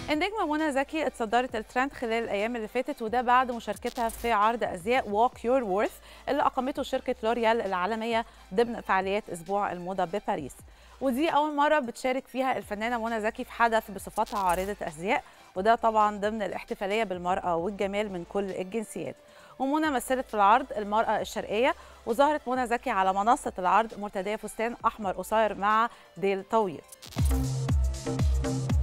النجمة منى زكي اتصدرت الترند خلال الأيام اللي فاتت وده بعد مشاركتها في عرض أزياء ووك يور وورث اللي أقامته شركة لوريال العالمية ضمن فعاليات أسبوع الموضة بباريس ودي أول مرة بتشارك فيها الفنانة منى زكي في حدث بصفتها عارضة أزياء وده طبعا ضمن الاحتفالية بالمرأة والجمال من كل الجنسيات ومنى مثلت في العرض المرأة الشرقية وظهرت منى زكي على منصة العرض مرتدية فستان أحمر قصير مع ديل طويل